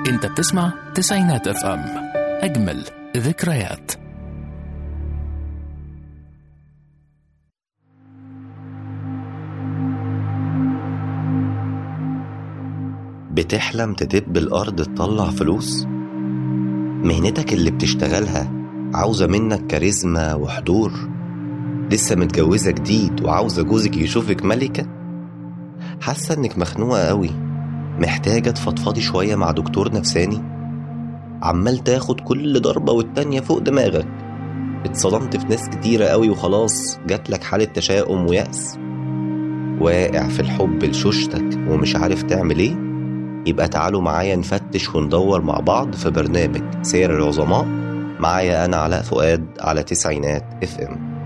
انت بتسمع تسعينات اف ام اجمل ذكريات بتحلم تدب الأرض تطلع فلوس؟ مهنتك اللي بتشتغلها عاوزة منك كاريزما وحضور؟ لسه متجوزة جديد وعاوزة جوزك يشوفك ملكة؟ حاسة انك مخنوقة قوي محتاجة تفضفضي شوية مع دكتور نفساني؟ عمال تاخد كل ضربة والتانية فوق دماغك اتصدمت في ناس كتيرة قوي وخلاص جاتلك حالة تشاؤم ويأس واقع في الحب لشوشتك ومش عارف تعمل ايه يبقى تعالوا معايا نفتش وندور مع بعض في برنامج سير العظماء معايا أنا علاء فؤاد على تسعينات اف ام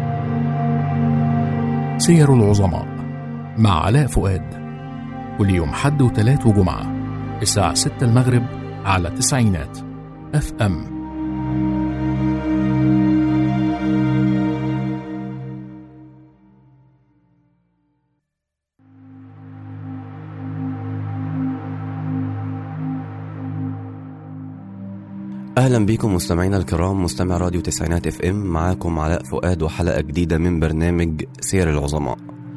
سير العظماء مع علاء فؤاد كل يوم حد وتلات وجمعة الساعة 6 المغرب على تسعينات اف ام اهلا بيكم مستمعينا الكرام مستمع راديو تسعينات اف ام معاكم علاء فؤاد وحلقه جديده من برنامج سير العظماء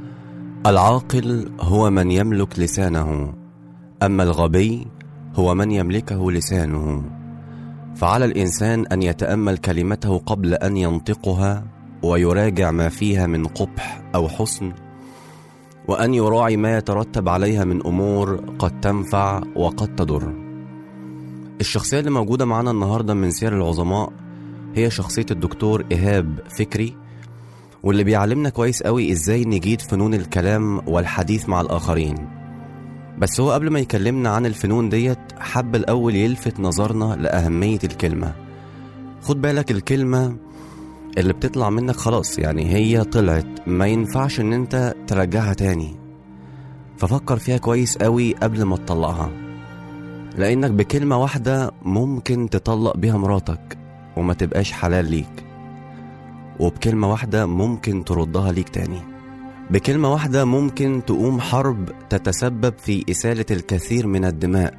العاقل هو من يملك لسانه اما الغبي هو من يملكه لسانه فعلى الانسان ان يتامل كلمته قبل ان ينطقها ويراجع ما فيها من قبح او حسن وان يراعي ما يترتب عليها من امور قد تنفع وقد تضر الشخصية اللي موجودة معانا النهاردة من سير العظماء هي شخصية الدكتور إيهاب فكري واللي بيعلمنا كويس قوي إزاي نجيد فنون الكلام والحديث مع الآخرين بس هو قبل ما يكلمنا عن الفنون ديت حب الأول يلفت نظرنا لأهمية الكلمة خد بالك الكلمة اللي بتطلع منك خلاص يعني هي طلعت ما ينفعش ان انت ترجعها تاني ففكر فيها كويس قوي قبل ما تطلعها لانك بكلمة واحدة ممكن تطلق بيها مراتك وما تبقاش حلال ليك وبكلمة واحدة ممكن تردها ليك تاني بكلمة واحدة ممكن تقوم حرب تتسبب في إسالة الكثير من الدماء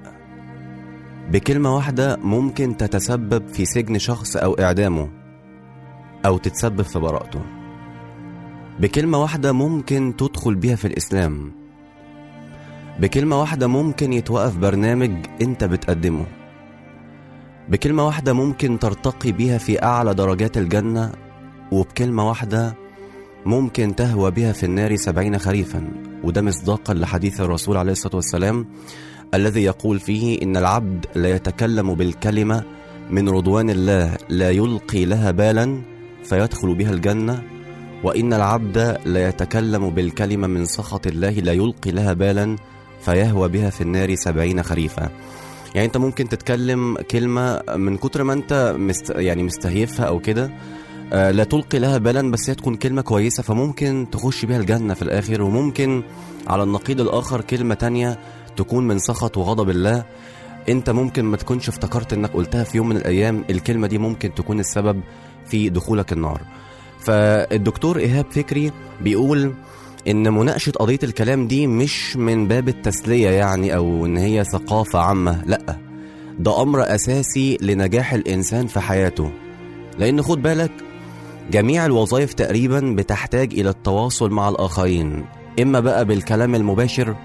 بكلمة واحدة ممكن تتسبب في سجن شخص أو إعدامه أو تتسبب في براءته بكلمة واحدة ممكن تدخل بيها في الإسلام بكلمة واحدة ممكن يتوقف برنامج انت بتقدمه بكلمة واحدة ممكن ترتقي بيها في أعلى درجات الجنة وبكلمة واحدة ممكن تهوى بها في النار سبعين خريفا وده مصداقا لحديث الرسول عليه الصلاة والسلام الذي يقول فيه إن العبد لا يتكلم بالكلمة من رضوان الله لا يلقي لها بالا فيدخل بها الجنة وإن العبد لا يتكلم بالكلمة من سخط الله لا يلقي لها بالا فيهوى بها في النار سبعين خريفا يعني انت ممكن تتكلم كلمة من كتر ما انت مست يعني مستهيفها او كده آه، لا تلقي لها بالا بس هي تكون كلمة كويسة فممكن تخش بيها الجنة في الآخر وممكن على النقيض الآخر كلمة تانية تكون من سخط وغضب الله انت ممكن ما تكونش افتكرت انك قلتها في يوم من الأيام الكلمة دي ممكن تكون السبب في دخولك النار فالدكتور إيهاب فكري بيقول ان مناقشه قضيه الكلام دي مش من باب التسليه يعني او ان هي ثقافه عامه لا ده امر اساسي لنجاح الانسان في حياته لان خد بالك جميع الوظائف تقريبا بتحتاج الى التواصل مع الاخرين اما بقى بالكلام المباشر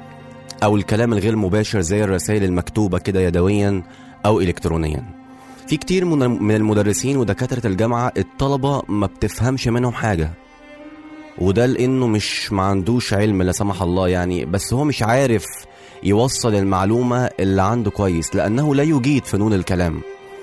او الكلام الغير مباشر زي الرسائل المكتوبه كده يدويا او الكترونيا في كتير من من المدرسين ودكاتره الجامعه الطلبه ما بتفهمش منهم حاجه وده لانه مش ما عندوش علم لا سمح الله يعني بس هو مش عارف يوصل المعلومه اللي عنده كويس لانه لا يجيد فنون الكلام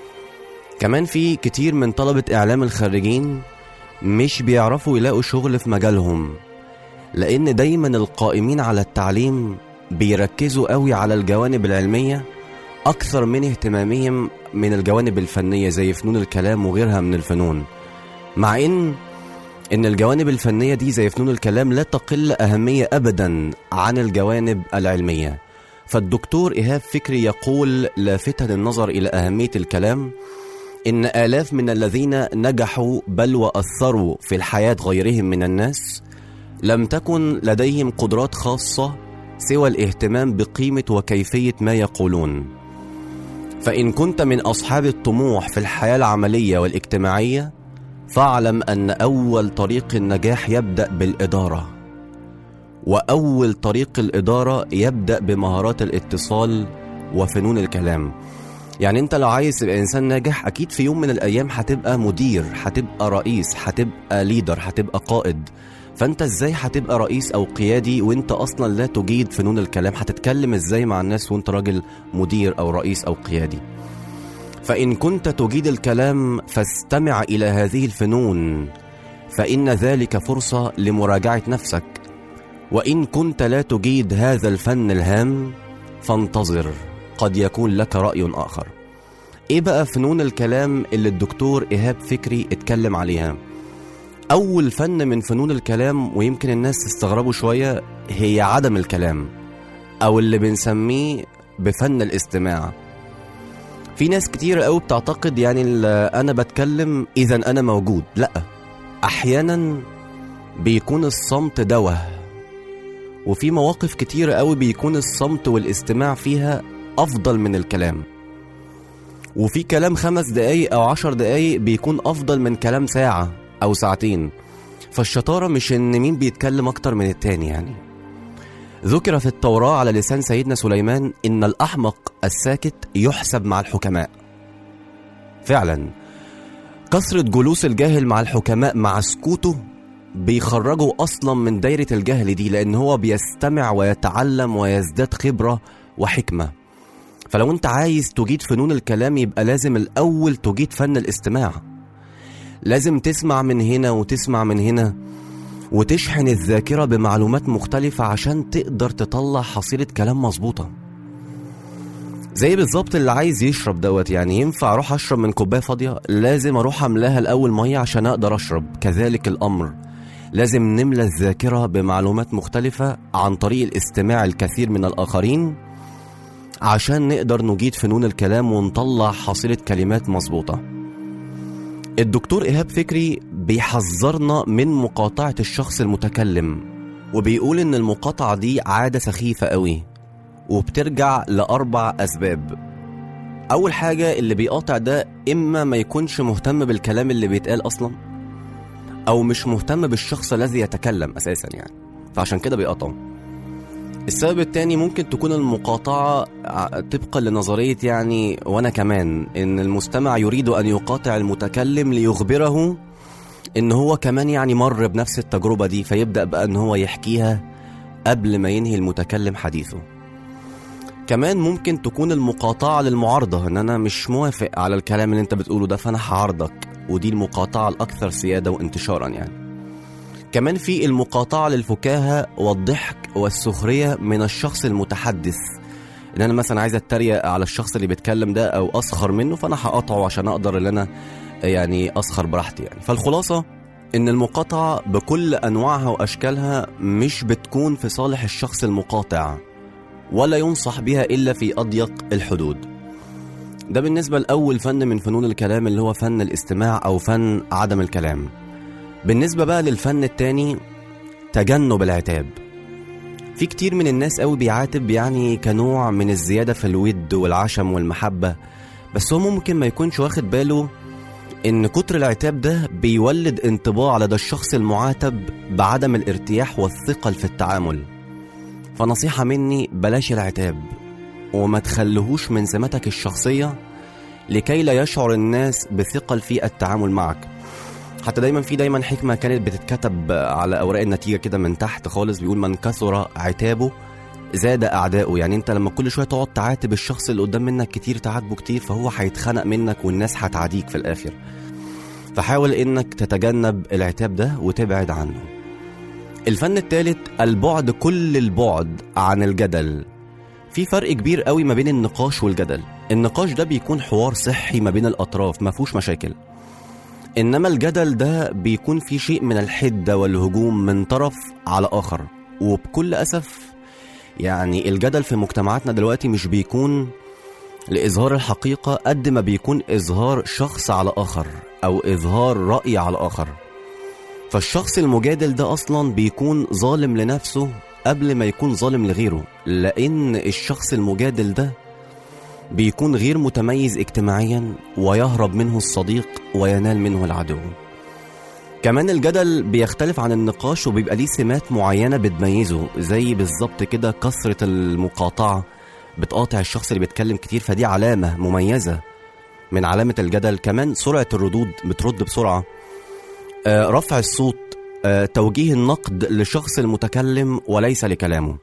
كمان في كتير من طلبه اعلام الخريجين مش بيعرفوا يلاقوا شغل في مجالهم لان دايما القائمين على التعليم بيركزوا قوي على الجوانب العلميه اكثر من اهتمامهم من الجوانب الفنيه زي فنون الكلام وغيرها من الفنون مع ان ان الجوانب الفنيه دي زي فنون الكلام لا تقل اهميه ابدا عن الجوانب العلميه فالدكتور ايهاب فكري يقول لافتا النظر الى اهميه الكلام ان الاف من الذين نجحوا بل واثروا في الحياه غيرهم من الناس لم تكن لديهم قدرات خاصه سوى الاهتمام بقيمه وكيفيه ما يقولون فإن كنت من أصحاب الطموح في الحياة العملية والاجتماعية فاعلم أن أول طريق النجاح يبدأ بالإدارة وأول طريق الإدارة يبدأ بمهارات الاتصال وفنون الكلام يعني انت لو عايز تبقى انسان ناجح اكيد في يوم من الايام هتبقى مدير هتبقى رئيس هتبقى ليدر هتبقى قائد فانت ازاي هتبقى رئيس او قيادي وانت اصلا لا تجيد فنون الكلام هتتكلم ازاي مع الناس وانت راجل مدير او رئيس او قيادي فان كنت تجيد الكلام فاستمع الى هذه الفنون فان ذلك فرصه لمراجعه نفسك وان كنت لا تجيد هذا الفن الهام فانتظر قد يكون لك راي اخر ايه بقى فنون الكلام اللي الدكتور ايهاب فكري اتكلم عليها اول فن من فنون الكلام ويمكن الناس تستغربوا شويه هي عدم الكلام او اللي بنسميه بفن الاستماع في ناس كتير قوي بتعتقد يعني ال- انا بتكلم اذا انا موجود لا احيانا بيكون الصمت دواء وفي مواقف كتير قوي بيكون الصمت والاستماع فيها افضل من الكلام وفي كلام خمس دقايق او عشر دقايق بيكون افضل من كلام ساعة او ساعتين فالشطارة مش ان مين بيتكلم اكتر من التاني يعني ذكر في التوراة على لسان سيدنا سليمان ان الاحمق الساكت يحسب مع الحكماء فعلا كثرة جلوس الجاهل مع الحكماء مع سكوته بيخرجوا اصلا من دايرة الجهل دي لان هو بيستمع ويتعلم ويزداد خبرة وحكمة فلو انت عايز تجيد فنون الكلام يبقى لازم الاول تجيد فن الاستماع لازم تسمع من هنا وتسمع من هنا وتشحن الذاكرة بمعلومات مختلفة عشان تقدر تطلع حصيلة كلام مظبوطة زي بالظبط اللي عايز يشرب دوت يعني ينفع اروح اشرب من كوبايه فاضيه لازم اروح املاها الاول ميه عشان اقدر اشرب كذلك الامر لازم نملى الذاكره بمعلومات مختلفه عن طريق الاستماع الكثير من الاخرين عشان نقدر نجيد فنون الكلام ونطلع حصيله كلمات مظبوطه الدكتور ايهاب فكري بيحذرنا من مقاطعه الشخص المتكلم وبيقول ان المقاطعه دي عاده سخيفه قوي وبترجع لأربع أسباب أول حاجة اللي بيقاطع ده إما ما يكونش مهتم بالكلام اللي بيتقال أصلا أو مش مهتم بالشخص الذي يتكلم أساسا يعني فعشان كده بيقاطعه السبب التاني ممكن تكون المقاطعة ع- طبقا لنظرية يعني وأنا كمان إن المستمع يريد أن يقاطع المتكلم ليخبره إن هو كمان يعني مر بنفس التجربة دي فيبدأ بقى إن هو يحكيها قبل ما ينهي المتكلم حديثه كمان ممكن تكون المقاطعة للمعارضة ان انا مش موافق على الكلام اللي انت بتقوله ده فانا هعارضك ودي المقاطعة الاكثر سيادة وانتشارا يعني كمان في المقاطعة للفكاهة والضحك والسخرية من الشخص المتحدث ان انا مثلا عايز اتريق على الشخص اللي بيتكلم ده او اسخر منه فانا هقاطعه عشان اقدر ان انا يعني اسخر براحتي يعني فالخلاصة ان المقاطعة بكل انواعها واشكالها مش بتكون في صالح الشخص المقاطع ولا ينصح بها إلا في أضيق الحدود ده بالنسبة لأول فن من فنون الكلام اللي هو فن الاستماع أو فن عدم الكلام بالنسبة بقى للفن التاني تجنب العتاب في كتير من الناس قوي بيعاتب يعني كنوع من الزيادة في الود والعشم والمحبة بس هو ممكن ما يكونش واخد باله إن كتر العتاب ده بيولد انطباع لدى الشخص المعاتب بعدم الارتياح والثقل في التعامل فنصيحة مني بلاش العتاب وما تخليهوش من سماتك الشخصية لكي لا يشعر الناس بثقل في التعامل معك حتى دايما في دايما حكمة كانت بتتكتب على أوراق النتيجة كده من تحت خالص بيقول من كثر عتابه زاد أعداؤه يعني أنت لما كل شوية تقعد تعاتب الشخص اللي قدام منك كتير تعاتبه كتير فهو هيتخنق منك والناس هتعاديك في الآخر فحاول إنك تتجنب العتاب ده وتبعد عنه الفن الثالث البعد كل البعد عن الجدل في فرق كبير قوي ما بين النقاش والجدل النقاش ده بيكون حوار صحي ما بين الأطراف ما فيهوش مشاكل إنما الجدل ده بيكون فيه شيء من الحدة والهجوم من طرف على آخر وبكل أسف يعني الجدل في مجتمعاتنا دلوقتي مش بيكون لإظهار الحقيقة قد ما بيكون إظهار شخص على آخر أو إظهار رأي على آخر فالشخص المجادل ده اصلا بيكون ظالم لنفسه قبل ما يكون ظالم لغيره لان الشخص المجادل ده بيكون غير متميز اجتماعيا ويهرب منه الصديق وينال منه العدو كمان الجدل بيختلف عن النقاش وبيبقى ليه سمات معينة بتميزه زي بالظبط كده كثرة المقاطعة بتقاطع الشخص اللي بيتكلم كتير فدي علامة مميزة من علامة الجدل كمان سرعة الردود بترد بسرعة آه، رفع الصوت آه، توجيه النقد للشخص المتكلم وليس لكلامه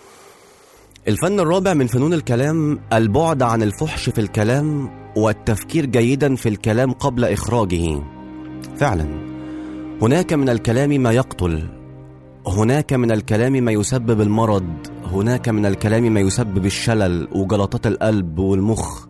الفن الرابع من فنون الكلام البعد عن الفحش في الكلام والتفكير جيدا في الكلام قبل إخراجه فعلا هناك من الكلام ما يقتل هناك من الكلام ما يسبب المرض هناك من الكلام ما يسبب الشلل وجلطات القلب والمخ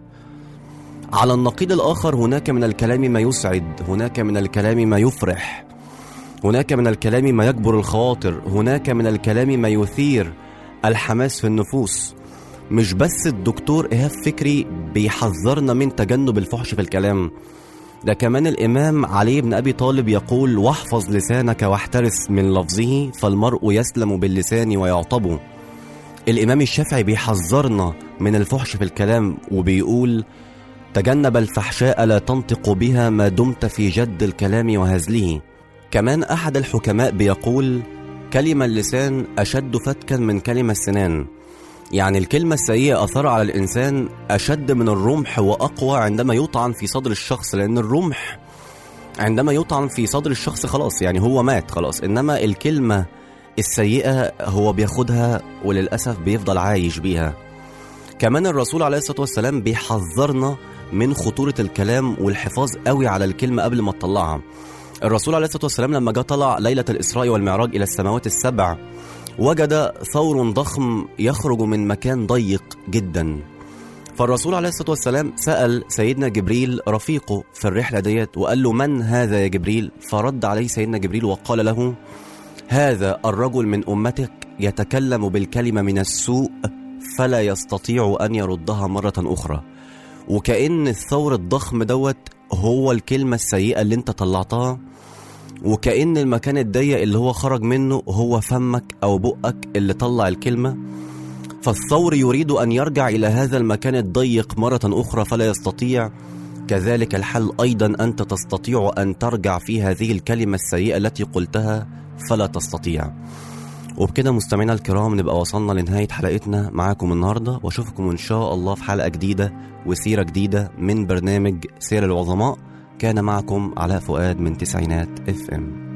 على النقيض الآخر هناك من الكلام ما يسعد هناك من الكلام ما يفرح هناك من الكلام ما يجبر الخواطر هناك من الكلام ما يثير الحماس في النفوس مش بس الدكتور إيهاب فكري بيحذرنا من تجنب الفحش في الكلام ده كمان الإمام علي بن أبي طالب يقول واحفظ لسانك واحترس من لفظه فالمرء يسلم باللسان ويعطبه الإمام الشافعي بيحذرنا من الفحش في الكلام وبيقول تجنب الفحشاء لا تنطق بها ما دمت في جد الكلام وهزله كمان أحد الحكماء بيقول كلمة اللسان أشد فتكا من كلمة السنان يعني الكلمة السيئة أثر على الإنسان أشد من الرمح وأقوى عندما يطعن في صدر الشخص لأن الرمح عندما يطعن في صدر الشخص خلاص يعني هو مات خلاص إنما الكلمة السيئة هو بياخدها وللأسف بيفضل عايش بيها كمان الرسول عليه الصلاة والسلام بيحذرنا من خطورة الكلام والحفاظ قوي على الكلمة قبل ما تطلعها الرسول عليه الصلاة والسلام لما جاء طلع ليلة الإسراء والمعراج إلى السماوات السبع وجد ثور ضخم يخرج من مكان ضيق جدا فالرسول عليه الصلاة والسلام سأل سيدنا جبريل رفيقه في الرحلة ديت وقال له من هذا يا جبريل فرد عليه سيدنا جبريل وقال له هذا الرجل من أمتك يتكلم بالكلمة من السوء فلا يستطيع أن يردها مرة أخرى وكأن الثور الضخم دوت هو الكلمة السيئة اللي انت طلعتها وكأن المكان الضيق اللي هو خرج منه هو فمك أو بقك اللي طلع الكلمة فالثور يريد أن يرجع إلى هذا المكان الضيق مرة أخرى فلا يستطيع كذلك الحل أيضا أنت تستطيع أن ترجع في هذه الكلمة السيئة التي قلتها فلا تستطيع وبكده مستمعينا الكرام نبقى وصلنا لنهاية حلقتنا معاكم النهاردة واشوفكم إن شاء الله في حلقة جديدة وسيرة جديدة من برنامج سير العظماء كان معكم علاء فؤاد من تسعينات اف ام